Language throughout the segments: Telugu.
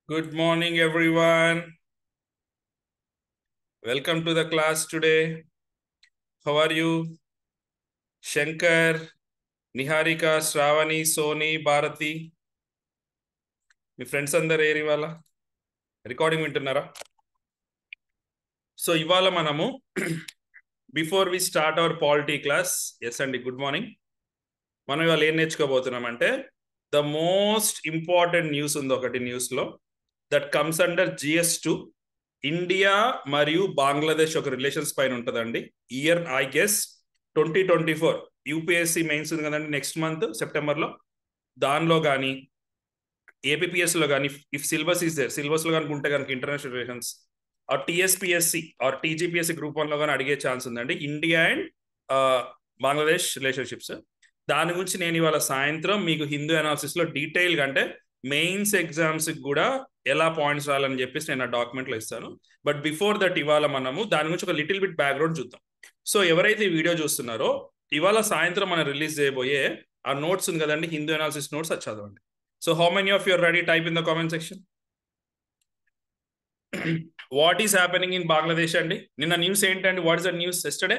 Good morning, everyone. Welcome to the class today. How are you? Shankar, Niharika, Shravani, Soni, Bharati. మీ ఫ్రెండ్స్ అందరు ఏరి ఇవాళ రికార్డింగ్ వింటున్నారా సో ఇవాళ మనము before we start our polity class yes అండి గుడ్ మార్నింగ్ మనం ఇవాళ ఏం నేర్చుకోబోతున్నాం అంటే ద మోస్ట్ ఇంపార్టెంట్ న్యూస్ ఉంది ఒకటి న్యూస్లో that comes under GS two India మరియు బంగ్లాదేశ్ ఒక రిలేషన్స్ పైన ఉంటుందండి year I guess twenty twenty four UPSC mains ఉంది కదండి నెక్స్ట్ మంత్ సెప్టెంబర్లో దానిలో కానీ ఏపీఎస్లో కానీ ఇఫ్ సిలబస్ ఈస్ దేర్ సిలబస్లో కనుక ఉంటే కనుక international relations or TSPSC or TGPSC group వన్లో కానీ అడిగే ఛాన్స్ ఉందండి ఇండియా అండ్ బంగ్లాదేశ్ రిలేషన్షిప్స్ దాని గురించి నేను ఇవాళ సాయంత్రం మీకు హిందూ అనాలిసిస్లో డీటెయిల్గా అంటే మెయిన్స్ ఎగ్జామ్స్కి కూడా ఎలా పాయింట్స్ రావాలని చెప్పేసి నేను ఆ డాక్యుమెంట్లో ఇస్తాను బట్ బిఫోర్ దట్ ఇవాళ మనము దాని గురించి ఒక లిటిల్ బిట్ బ్యాక్గ్రౌండ్ చూద్దాం సో ఎవరైతే ఈ వీడియో చూస్తున్నారో ఇవాళ సాయంత్రం మనం రిలీజ్ చేయబోయే ఆ నోట్స్ ఉంది కదండి హిందూ అనాలిసిస్ నోట్స్ అది చదవండి so how many of you're ready type in the comment section what is happening in Bangladesh అండి నిన్న న్యూస్ ఏంటండి what is the news yesterday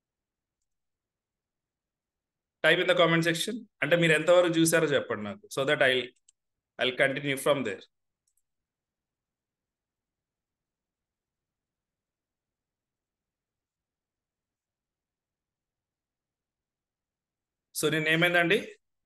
type in the comment section అంటే మీరు ఎంతవరకు చూసారో చెప్పండి నాకు so that I I continue from there so నేను ఏమైందండి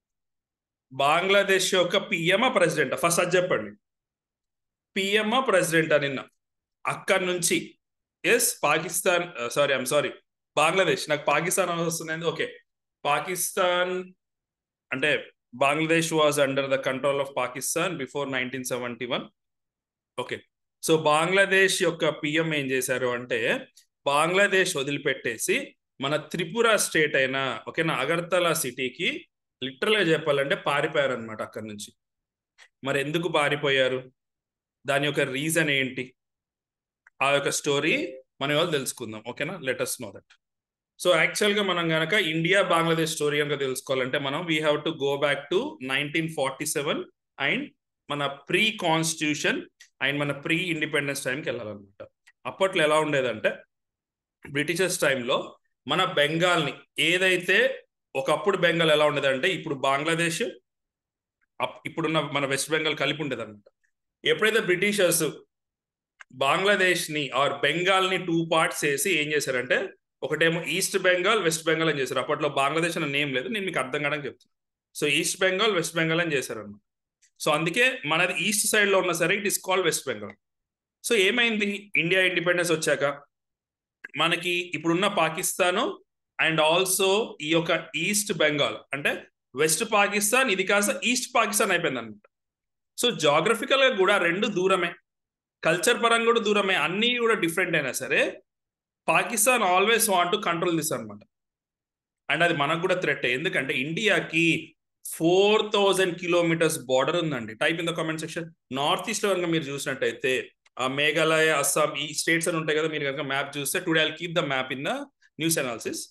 బంగ్లాదేశ్ యొక్క పిఎం ప్రెసిడెంట్ ఫస్ట్ అది చెప్పండి పిఎం ప్రెసిడెంట్ నిన్న అక్కడి నుంచి yes Pakistan sorry I'm sorry Bangladesh నాకు పాకిస్తాన్ వస్తుంది ఓకే పాకిస్తాన్ అంటే Bangladesh was under the control of Pakistan before nineteen seventy one okay so Bangladesh యొక్క పిఎం ఏం చేశారు అంటే బంగ్లాదేశ్ వదిలిపెట్టేసి మన త్రిపుర స్టేట్ అయిన ఓకేనా అగర్తల సిటీకి లిటరల్గా చెప్పాలంటే పారిపోయారు అనమాట అక్కడి నుంచి మరి ఎందుకు పారిపోయారు దాని యొక్క రీజన్ ఏంటి ఆ యొక్క స్టోరీ మనం ఇవాళ తెలుసుకుందాం ఓకేనా లెటర్స్ నో దట్ సో యాక్చువల్గా మనం కనుక ఇండియా బంగ్లాదేశ్ స్టోరీ కనుక తెలుసుకోవాలంటే మనం we have to go back to nineteen forty seven and మన ప్రీ కాన్స్టిట్యూషన్ అండ్ మన ప్రీ ఇండిపెండెన్స్ టైంకి వెళ్ళాలన్నమాట అప్పట్లో ఎలా ఉండేదంటే బ్రిటిషర్స్ టైంలో మన బెంగాల్ని ఏదైతే ఒకప్పుడు బెంగాల్ ఎలా ఉండేదంటే ఇప్పుడు బంగ్లాదేశ్ ఇప్పుడున్న మన వెస్ట్ బెంగాల్ కలిపి ఉండేది అనమాట ఎప్పుడైతే బ్రిటిషర్స్ బంగ్లాదేశ్ని ఆర్ బెంగాల్ని టూ పార్ట్స్ వేసి ఏం చేశారంటే ఒకటేమో ఈస్ట్ బెంగాల్ వెస్ట్ బెంగాల్ అని చేశారు అప్పట్లో బంగ్లాదేశ్ అనే నేమ్ లేదు నేను మీకు అర్థం కావడానికి చెప్తాను so East Bengal West Bengal అని చేశారు అనమాట సో అందుకే మనది ఈస్ట్ సైడ్లో ఉన్న సరే it is called West Bengal so ఏమైంది ఇండియా ఇండిపెండెన్స్ వచ్చాక మనకి ఇప్పుడున్న పాకిస్తాను అండ్ ఆల్సో ఈ యొక్క ఈస్ట్ బెంగాల్ అంటే వెస్ట్ పాకిస్తాన్ ఇది కాస్త ఈస్ట్ పాకిస్తాన్ అయిపోయింది అనమాట సో జాగ్రఫికల్గా కూడా రెండు దూరమే కల్చర్ పరంగా కూడా దూరమే అన్నీ కూడా డిఫరెంట్ అయినా సరే Pakistan always want to control this అనమాట అండ్ అది మనకు కూడా థ్రెట్ ఎందుకంటే ఇండియాకి ఫోర్ థౌజండ్ కిలోమీటర్స్ బార్డర్ ఉందండి type in the comment section north east కనుక మీరు చూసినట్టయితే మేఘాలయ అస్సాం ఈ స్టేట్స్ అని ఉంటాయి కదా మీరు కనుక మ్యాప్ చూస్తే today I keep the map in the news analysis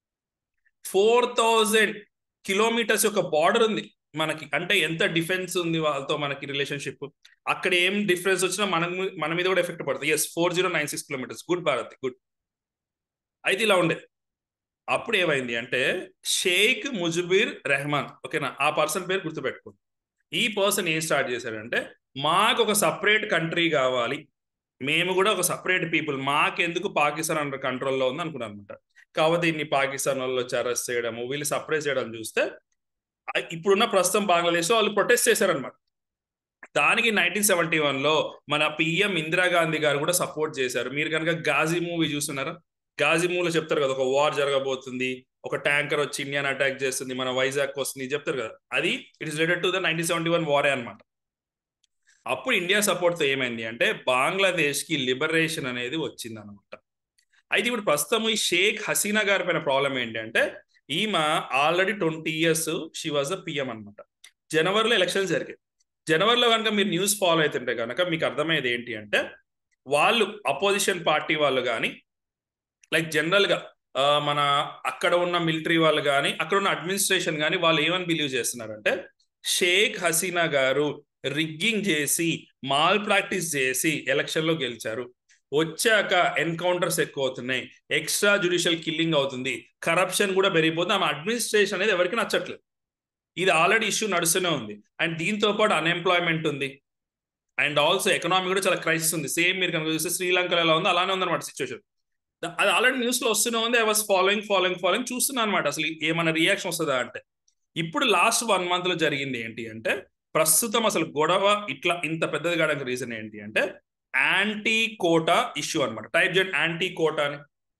four thousand kilometres యొక్క బార్డర్ ఉంది మనకి అంటే ఎంత డిఫెన్స్ ఉంది వాళ్ళతో మనకి రిలేషన్షిప్ అక్కడ ఏం డిఫరెన్స్ వచ్చినా మన మన మీద కూడా ఎఫెక్ట్ పడుతుంది yes four zero nine six kilometres good Bharat good అయితే ఇలా ఉండే అప్పుడు ఏమైంది అంటే షేక్ ముజుబీర్ రెహమాన్ ఓకేనా ఆ పర్సన్ పేరు గుర్తుపెట్టుకోండి ఈ పర్సన్ ఏం స్టార్ట్ చేశాడంటే మాకు ఒక సపరేట్ కంట్రీ కావాలి మేము కూడా ఒక సపరేట్ పీపుల్ మాకెందుకు పాకిస్తాన్ అండర్ కంట్రోల్లో ఉంది అనుకున్నాను అనమాట కాకపోతే ఇన్ని పాకిస్తాన్ వాళ్ళు వచ్చి అరెస్ట్ చేయడము వీళ్ళు సప్రెస్ చేయడం చూస్తే ఇప్పుడున్న ప్రస్తుతం బంగ్లాదేశ్ వాళ్ళు ప్రొటెస్ట్ చేశారనమాట దానికి నైన్టీన్ సెవెంటీ వన్లో మన పిఎం ఇందిరాగాంధీ గారు కూడా సపోర్ట్ చేశారు మీరు కనుక గాజీ మూవీ చూస్తున్నారా గాజీ మూవీలో చెప్తారు కదా ఒక వార్ జరగబోతుంది ఒక ట్యాంకర్ వచ్చి ఇండియాని అటాక్ చేస్తుంది మన వైజాగ్ వస్తుంది చెప్తారు కదా అది it is related to the nineteen seventy one వారే అనమాట అప్పుడు ఇండియా సపోర్ట్తో ఏమైంది అంటే బంగ్లాదేశ్కి లిబరేషన్ అనేది వచ్చింది అనమాట అయితే ఇప్పుడు ప్రస్తుతం ఈ షేక్ హసీనా గారి పైన ప్రాబ్లం ఏంటి అంటే ఈమె already twenty years she was a PM అనమాట జనవరిలో ఎలక్షన్స్ జరిగాయి జనవరిలో కనుక మీరు న్యూస్ ఫాలో అవుతుంటే కనుక మీకు అర్థమయ్యేది ఏంటి అంటే వాళ్ళు అపోజిషన్ పార్టీ వాళ్ళు కానీ లైక్ జనరల్గా మన అక్కడ ఉన్న మిలిటరీ వాళ్ళు కానీ అక్కడ ఉన్న అడ్మినిస్ట్రేషన్ కానీ వాళ్ళు ఏమని బిలీవ్ చేస్తున్నారంటే షేక్ హసీనా గారు రిగ్గింగ్ చేసి మాల్ ప్రాక్టీస్ చేసి ఎలక్షన్లో గెలిచారు వచ్చాక ఎన్కౌంటర్స్ ఎక్కువ అవుతున్నాయి ఎక్స్ట్రా జుడిషియల్ కిల్లింగ్ అవుతుంది కరప్షన్ కూడా పెరిగిపోతుంది ఆమె అడ్మినిస్ట్రేషన్ అనేది ఎవరికి నచ్చట్లేదు ఇది ఆల్రెడీ ఇష్యూ నడుస్తూనే ఉంది అండ్ దీంతో పాటు అన్ఎంప్లాయ్మెంట్ ఉంది అండ్ ఆల్సో ఎకనామీ కూడా చాలా క్రైసిస్ ఉంది సేమ్ మీరు కనుక చూస్తే శ్రీలంకలో ఎలా ఉందో అలానే ఉందన్నమాట సిచ్యువేషన్ అది ఆల్రెడీ న్యూస్ లో వస్తూనే ఉంది I was following following following చూస్తున్నాను అనమాట అసలు ఏమైనా రియాక్షన్ వస్తుందా అంటే ఇప్పుడు లాస్ట్ వన్ మంత్ లో జరిగింది ఏంటి అంటే ప్రస్తుతం అసలు గొడవ ఇట్లా ఇంత పెద్దది కావడానికి రీజన్ ఏంటి అంటే యాంటీ కోటా ఇష్యూ అనమాట టైప్ చేయండి యాంటీ కోటా అని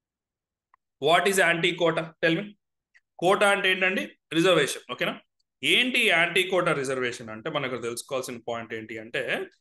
what is anti quota tell me quota అంటే ఏంటండి రిజర్వేషన్ ఓకేనా ఏంటి యాంటీ కోటా రిజర్వేషన్ అంటే మనకు తెలుసుకోవాల్సిన పాయింట్ ఏంటి అంటే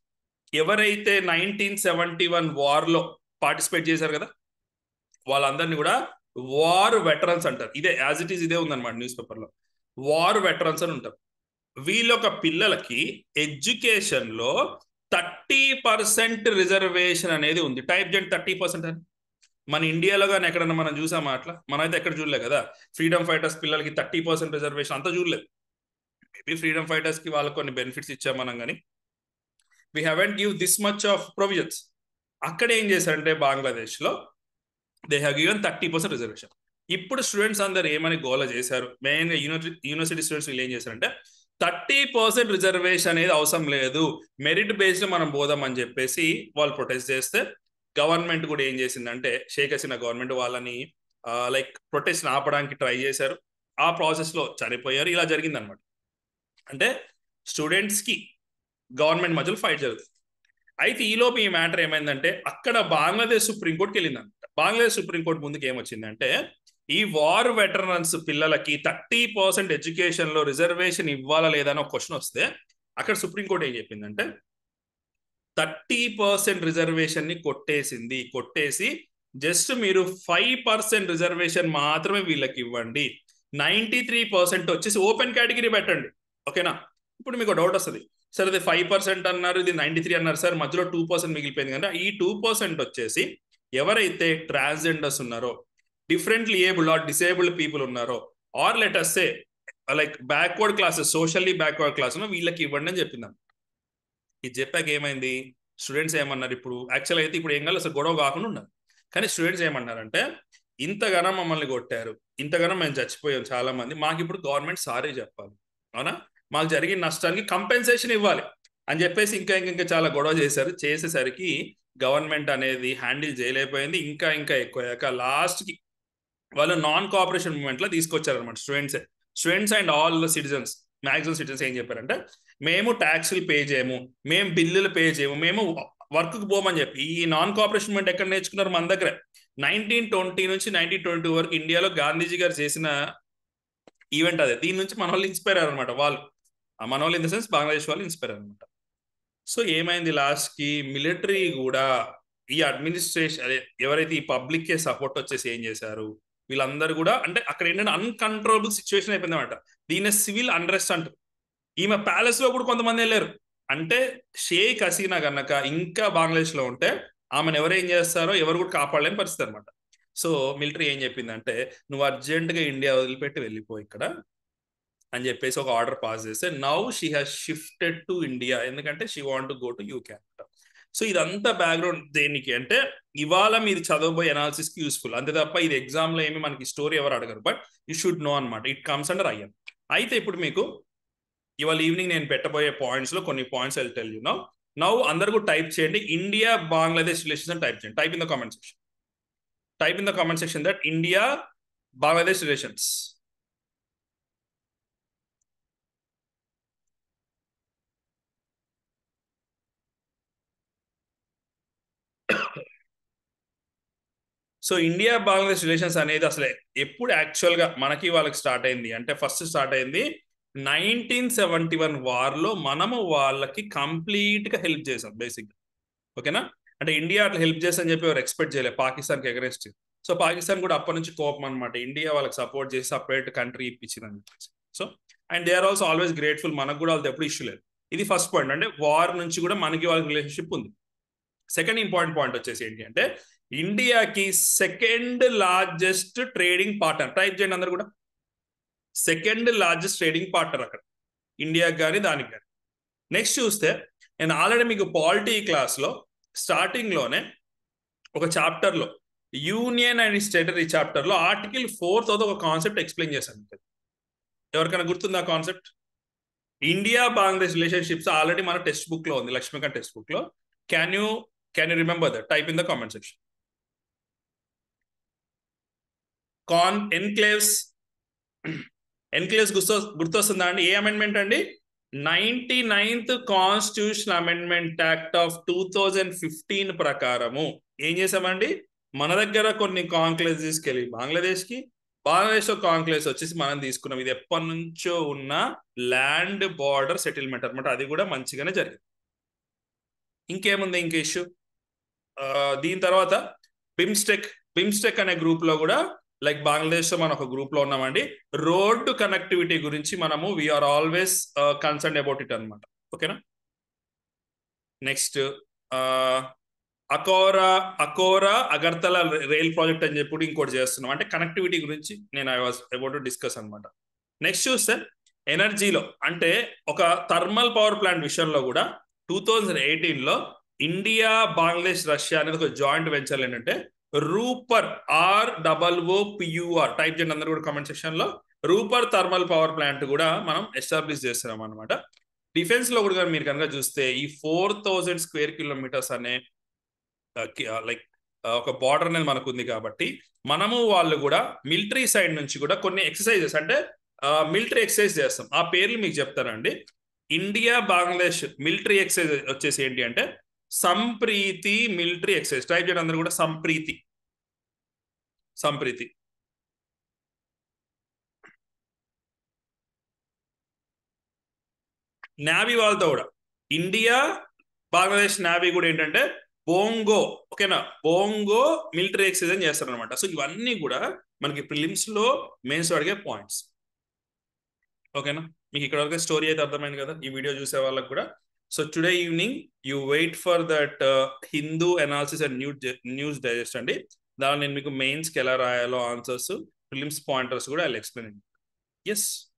ఎవరైతే నైన్టీన్ సెవెంటీ వన్ వార్లో పార్టిసిపేట్ చేశారు కదా వాళ్ళందరినీ కూడా వార్ వెటరన్స్ అంటారు ఇదే యాజ్ ఇట్ ఈస్ ఇదే ఉందన్నమాట న్యూస్ పేపర్లో వార్ వెటరన్స్ అని ఉంటారు వీళ్ళొక పిల్లలకి ఎడ్యుకేషన్లో థర్టీ పర్సెంట్ రిజర్వేషన్ అనేది ఉంది టైప్ చేయండి థర్టీ పర్సెంట్ అని మన ఇండియాలో కానీ ఎక్కడన్నా మనం చూసామా అట్లా మనమైతే ఎక్కడ చూడలే కదా ఫ్రీడమ్ ఫైటర్స్ పిల్లలకి థర్టీ పర్సెంట్ రిజర్వేషన్ అంతా చూడలేదు మేబీ ఫ్రీడమ్ ఫైటర్స్ కి వాళ్ళకి కొన్ని బెనిఫిట్స్ ఇచ్చాం మనం కానీ we haven't give this much of provisions అక్కడ ఏం చేశారంటే బంగ్లాదేశ్ లో they have given thirty percent reservation ఇప్పుడు స్టూడెంట్స్ అందరు ఏమని గోల చేశారు మెయిన్ గా యూనివర్సిటీ యూనివర్సిటీ స్టూడెంట్స్ వీళ్ళు ఏం చేశారంటే థర్టీ పర్సెంట్ రిజర్వేషన్ అనేది అవసరం లేదు మెరిట్ బేస్డ్ మనం పోదామని చెప్పేసి వాళ్ళు ప్రొటెస్ట్ చేస్తే గవర్నమెంట్ కూడా ఏం చేసిందంటే షేక్ హసీనా గవర్నమెంట్ వాళ్ళని లైక్ ప్రొటెస్ట్ ఆపడానికి ట్రై చేశారు ఆ ప్రాసెస్ లో చనిపోయారు ఇలా జరిగింది అనమాట అంటే స్టూడెంట్స్ కి గవర్నమెంట్ మధ్యలో ఫైట్ జరుగుతుంది అయితే ఈలోపు ఈ మ్యాటర్ ఏమైందంటే అక్కడ బంగ్లాదేశ్ సుప్రీంకోర్టుకి వెళ్ళిందంట బంగ్లాదేశ్ సుప్రీంకోర్టు ముందుకు ఏమొచ్చిందంటే ఈ వార్ వెటరన్స్ పిల్లలకి థర్టీ పర్సెంట్ ఎడ్యుకేషన్ లో రిజర్వేషన్ ఇవ్వాలా లేదా అని ఒక క్వశ్చన్ వస్తే అక్కడ సుప్రీంకోర్టు ఏం చెప్పిందంటే థర్టీ పర్సెంట్ రిజర్వేషన్ ని కొట్టేసింది కొట్టేసి జస్ట్ మీరు ఫైవ్ పర్సెంట్ రిజర్వేషన్ మాత్రమే వీళ్ళకి ఇవ్వండి నైన్టీ త్రీ పర్సెంట్ వచ్చేసి ఓపెన్ కేటగిరీ పెట్టండి ఓకేనా ఇప్పుడు మీకు డౌట్ వస్తుంది సార్ ఇది ఫైవ్ పర్సెంట్ అన్నారు ఇది నైన్టీ త్రీ అన్నారు సార్ మధ్యలో టూ పర్సెంట్ మిగిలిపోయింది కదా ఈ టూ పర్సెంట్ వచ్చేసి ఎవరైతే ట్రాన్స్జెండర్స్ ఉన్నారో differently abled or disabled people ఉన్నారో or let's say like backward classes socially backward class వీళ్ళకి ఇవ్వండి అని చెప్పింది ఇది చెప్పాక ఏమైంది స్టూడెంట్స్ ఏమన్నారు ఇప్పుడు యాక్చువల్ అయితే ఇప్పుడు ఏం కాదు అసలు గొడవ కాకుండా ఉన్నారు కానీ స్టూడెంట్స్ ఏమన్నారంటే ఇంతగానం మమ్మల్ని కొట్టారు ఇంతగానం మేము చచ్చిపోయాం చాలా మంది మాకు ఇప్పుడు గవర్నమెంట్ సారీ చెప్పాలి అవునా మాకు జరిగిన నష్టానికి కంపెన్సేషన్ ఇవ్వాలి అని చెప్పేసి ఇంకా ఇంకా ఇంకా చాలా గొడవ చేశారు చేసేసరికి గవర్నమెంట్ అనేది హ్యాండిల్ చేయలేకపోయింది ఇంకా ఇంకా ఎక్కువయ్యాక లాస్ట్కి వాళ్ళు నాన్ కోఆపరేషన్ మూమెంట్లో తీసుకొచ్చారనమాట students students and all the citizens maximum citizens ఏం చెప్పారంటే మేము ట్యాక్స్లు పే చేయము మేము బిల్లులు పే చేయము మేము వర్క్కి పోమని చెప్పి ఈ నాన్ కోఆపరేషన్ మూమెంట్ ఎక్కడ నేర్చుకున్నారు మన దగ్గర నైన్టీన్ ట్వంటీ నుంచి నైన్టీన్ ట్వంటీ వరకు ఇండియాలో గాంధీజీ గారు చేసిన ఈవెంట్ అదే దీని నుంచి మన వాళ్ళు ఇన్స్పైర్ అయ్యారు అనమాట వాళ్ళు మన వాళ్ళు ఇన్ ద సెన్స్ బంగ్లాదేశ్ వాళ్ళు ఇన్స్పైర్ అనమాట సో ఏమైంది లాస్ట్ కి మిలిటరీ కూడా ఈ అడ్మినిస్ట్రేషన్ అదే ఎవరైతే ఈ పబ్లిక్ కే సపోర్ట్ వచ్చేసి ఏం చేశారు వీళ్ళందరూ కూడా అంటే అక్కడ ఏంటంటే అన్కంట్రోలబుల్ సిచ్యువేషన్ అయిపోయింది అనమాట దీని సివిల్ అండ్రెస్ట్ అంటారు ఈమె ప్యాలెస్ లో కూడా కొంతమంది వెళ్ళారు అంటే షేక్ హసీనా కనుక ఇంకా బంగ్లాదేశ్ లో ఉంటే ఆమెను ఎవరు ఏం చేస్తారో ఎవరు కూడా కాపాడలేని పరిస్థితి అనమాట సో మిలిటరీ ఏం చెప్పిందంటే నువ్వు అర్జెంటుగా ఇండియా వదిలిపెట్టి వెళ్ళిపో ఇక్కడ అని చెప్పేసి ఒక ఆర్డర్ పాస్ చేస్తే now she has shifted to India ఎందుకంటే she want to go to UK అంట సో ఇదంతా బ్యాక్గ్రౌండ్ దేనికి అంటే ఇవాళ మీరు చదవబోయే అనాలిసిస్ కి యూస్ఫుల్ అంతే తప్ప ఇది ఎగ్జామ్ లో ఏమి మనకి స్టోరీ ఎవరు అడగరు బట్ యూ షుడ్ నో అనమాట ఇట్ కమ్స్ అండర్ ఐఎం అయితే ఇప్పుడు మీకు ఇవాళ ఈవినింగ్ నేను పెట్టబోయే పాయింట్స్ లో కొన్ని points I tell you now now అందరు కూడా టైప్ చేయండి ఇండియా బంగ్లాదేశ్ రిలేషన్స్ అని టైప్ చేయండి type in the comment section type in the comment section that India Bangladesh relations so India Bangladesh relations అనేది అసలు ఎప్పుడు యాక్చువల్ గా మనకి వాళ్ళకి స్టార్ట్ అయింది అంటే ఫస్ట్ స్టార్ట్ అయింది నైన్టీన్ సెవెంటీ వన్ వార్ లో మనము వాళ్ళకి కంప్లీట్ గా హెల్ప్ చేసాం బేసిక్ ఓకేనా అంటే ఇండియా అట్లా హెల్ప్ చేసని చెప్పి ఎవరు ఎక్స్పెక్ట్ చేయలేదు పాకిస్తాన్కి ఎగరెస్ట్ సో పాకిస్తాన్ కూడా అప్పటి నుంచి కోపం అనమాట ఇండియా వాళ్ళకి సపోర్ట్ చేసి సపరేట్ కంట్రీ ఇప్పించిందని చెప్పేసి so and they are also always grateful మనకు కూడా వాళ్ళతో ఎప్పుడు ఇష్యూ లేదు ఇది ఫస్ట్ పాయింట్ అంటే వార్ నుంచి కూడా మనకి వాళ్ళకి రిలేషన్షిప్ ఉంది సెకండ్ ఇంపార్టెంట్ పాయింట్ వచ్చేసి ఏంటి అంటే ఇండియాకి second largest trading partner type చేయండి అందరు కూడా సెకండ్ లార్జెస్ట్ ట్రేడింగ్ పార్ట్నర్ అక్కడ ఇండియాకి కానీ దానికి కానీ నెక్స్ట్ చూస్తే నేను ఆల్రెడీ మీకు పాలిటీ క్లాస్లో స్టార్టింగ్లోనే ఒక చాప్టర్లో యూనియన్ అండ్ స్టేటరీ చాప్టర్లో ఆర్టికల్ ఫోర్ తర్వాత ఒక కాన్సెప్ట్ ఎక్స్ప్లెయిన్ చేశాను ఎవరికైనా గుర్తుందా concept India Bangladesh relationships already మన టెక్స్ట్ బుక్ లో ఉంది లక్ష్మీకాంత్ టెక్స్ట్ బుక్ లో can you can you remember that type in the comment section కాన్ ఎన్క్లేవ్స్ ఎన్క్లేవ్స్ గుర్తు గుర్తొస్తుందా అండి ఏ అమెండ్మెంట్ అండి ninety ninth constitution amendment act of two thousand fifteen ప్రకారము ఏం చేసామండి మన దగ్గర కొన్ని కాంక్లేవ్స్ తీసుకెళ్ళి బంగ్లాదేశ్కి బంగ్లాదేశ్ కాంక్లేవ్స్ వచ్చేసి మనం తీసుకున్నాం ఇది ఎప్పటి నుంచో ఉన్న ల్యాండ్ బార్డర్ సెటిల్మెంట్ అనమాట అది కూడా మంచిగానే జరిగింది ఇంకేముంది ఇంక ఇష్యూ దీని తర్వాత బిమ్స్టెక్ బిమ్స్టెక్ అనే గ్రూప్ లో కూడా లైక్ బంగ్లాదేశ్ లో మనం ఒక గ్రూప్ లో ఉన్నామండి రోడ్డు కనెక్టివిటీ గురించి మనము we're always concern about it అనమాట ఓకేనా next Akhaura Akhaura Agartala rail project అని చెప్పి ఇంకోటి చేస్తున్నాం అంటే కనెక్టివిటీ గురించి నేను ఐ వాజ్ అబౌట్ డిస్కస్ అనమాట నెక్స్ట్ చూస్తే ఎనర్జీలో అంటే ఒక థర్మల్ పవర్ ప్లాంట్ విషయంలో కూడా టూ థౌజండ్ ఎయిటీన్లో ఇండియా బంగ్లాదేశ్ రష్యా అనేది ఒక జాయింట్ వెంచర్ ఏంటంటే Rooppur or double O PUR type చేయండి అందరూ కూడా కామెంట్ సెక్షన్ లో రూపర్ థర్మల్ పవర్ ప్లాంట్ కూడా మనం ఎస్టాబ్లిష్ చేస్తున్నాం అనమాట డిఫెన్స్ లో కూడా మీరు కనుక చూస్తే ఈ ఫోర్ థౌజండ్ స్క్వేర్ కిలోమీటర్స్ అనే లైక్ ఒక బార్డర్ అనేది మనకు ఉంది కాబట్టి మనము వాళ్ళు కూడా మిలిటరీ సైడ్ నుంచి కూడా కొన్ని ఎక్సర్సైజెస్ అంటే మిలిటరీ ఎక్సర్సైజ్ చేస్తాం ఆ పేర్లు మీకు చెప్తానండి ఇండియా బంగ్లాదేశ్ మిలిటరీ ఎక్సర్సైజ్ వచ్చేసి ఏంటి అంటే సంప్రీతి మిలిటరీ ఎక్సర్సైజ్ టైప్ చేయడం అందరూ కూడా సంప్రీతి సంప్రీతి నావీ వాళ్ళతో కూడా ఇండియా బంగ్లాదేశ్ నావీ కూడా ఏంటంటే బోంగో ఓకేనా బోంగో మిలిటరీ ఎక్సర్సైజ్ చేస్తారనమాట సో ఇవన్నీ కూడా మనకి ప్రిలిమ్స్ లో మెయిన్స్ అడిగే పాయింట్స్ ఓకేనా మీకు ఇక్కడ వరకు స్టోరీ అయితే అర్థమైంది కదా ఈ వీడియో చూసే వాళ్ళకి కూడా so today evening you wait for that Hindu analysis and news news digest అండి దాని నేను మీకు మెయిన్స్కి ఎలా రాయాలో ఆన్సర్స్ ఫిలిమ్స్ పాయింటర్స్ కూడా ఐ ఎక్స్ప్లెయిన్ ఎస్